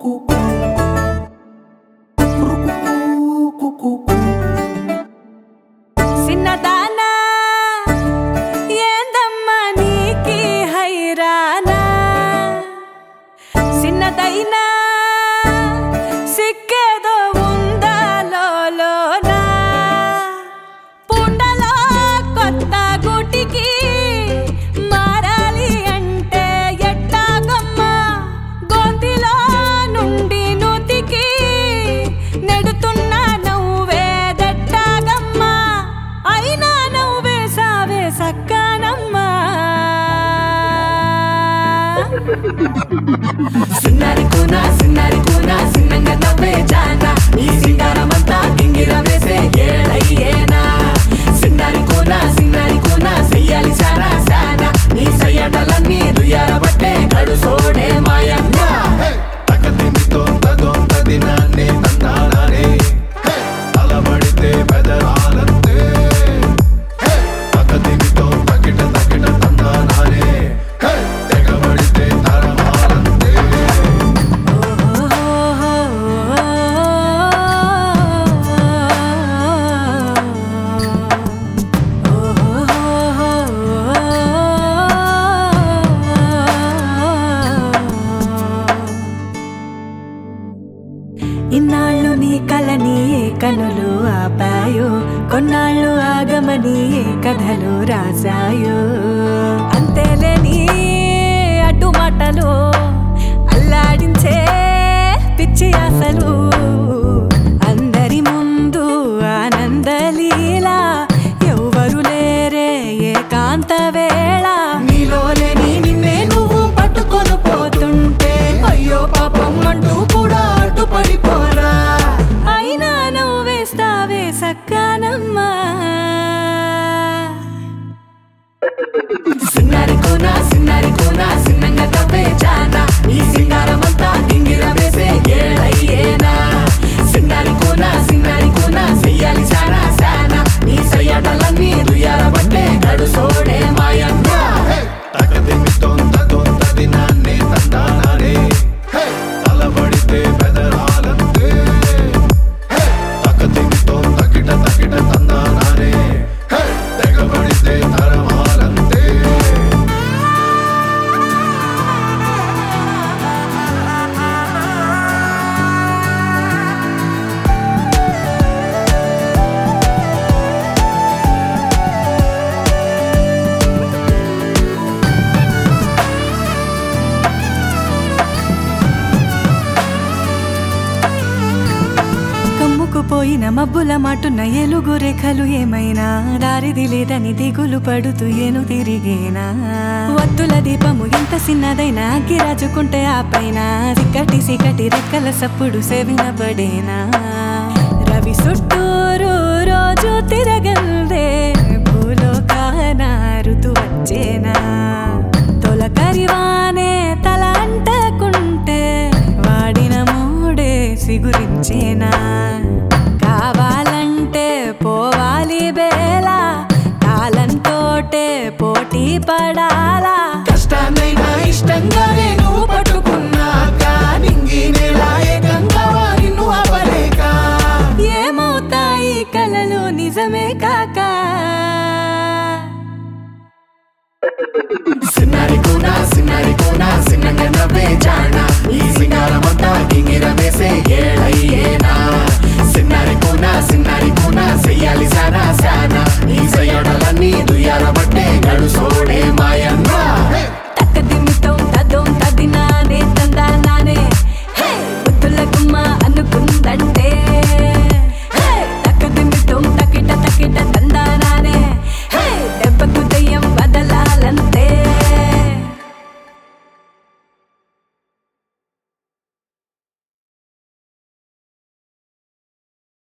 సిన్నదానా ఏందమ్మా నీకి హైరానా సిన్నదైనా సిక్కేదో ఉందా లోలోనా పుండలో కొత్త గుటికి మారాలి అంటే ఎట్టాగమ్మా గొంతిలో నుండి నూతికి నెడుతున్న నవ్వేదెట్టాగమ్మా అయినా నవ్వే సావే సక్కానమ్మా సిన్నారి కూనా సిన్నారి కూనా సిన్నంగా నవ్వే జానా ఈ సింగారమంతా గింగిర వేసే ఏడయ్యేనా సిన్నారి కూనా సిన్నారి కూనా చెయ్యాలి సారా సానా నీ సయ్యటలన్నీ దుయ్యారబట్టే గడు సోడే మాయమ్మ తకదిమితో తదొంతదినాన్నే తందానానే అలబడితే బెదరాలంతే తకదిమితో తకిట తకిట తందానానే తెగబడితే తరమాలంతే ఇన్నాళ్ళు నీ కలని ఏ కనులు ఆపాయో కొన్నాళ్ళు ఆగమని ఏ కథలు రాశాయో అంతేలే నీ అడ్డు మాటలు అల్లాడించే పిచ్చి ఆశలు అందరి ముందు ఆనందలీలా ఎవ్వరు లేరే ఏకాంత వేళ నీలోనే నీ నిన్నే నువ్వు పట్టుకొని పోతుంటే అయ్యో పాపం అంటూ కూడా అడ్డుపడిపోరా అయినా నువ్వు వేస్తావే సక్కానమ్మా సిన్నారి కోనా సిన్నారి కోనా సిన్నంగా తవ్వే జానా ఈ సింగారమంతా గింగిర వేసే ఏడయ్యేనా సిన్నారి కోనా సిన్నారి కోనా చెయ్యాలి సారా సానా నీ సయ్యటలన్నీ దుయ్యారబట్టే గడు సోడే మాయమ్మ తకదిమితో తదొంతదినాన్నే తందానానే అలబడితే బెదరాలంతే తకదిమితో తకిట తకిట తందానానే తెగబడితే తరమాలంతే కమ్ముకుపోయిన మబ్బుల మాటున్న ఎలుగు రేఖలు ఏమైనా దారిది లేదని దిగులు పడుతూ ఏను తిరిగేనా వత్తుల దీపము ఎంత చిన్నదైనా గిరాజుకుంటే ఆ పైన సిక్కటి సిక్కటి రెక్కల సప్పుడు సేవినబడేనా రవి చుట్టూరు రోజు తిరగల్దే భూలోకాన ఋతు వచ్చేనా తొలకరివానే తల అంటకుంటే వాడిన మూడే సిగురించేనా కావాలంటే పోవాలి బేలా కాలంతోటే పోటీ పడాలా కష్టాన్నైనా ఇష్టంగానే నువ్వు పట్టుకున్నాక నింగి నేల ఏకంగా వారి నువ్వు అవ్వలేక ఏమవుతాయి కలలు నిజమే కాక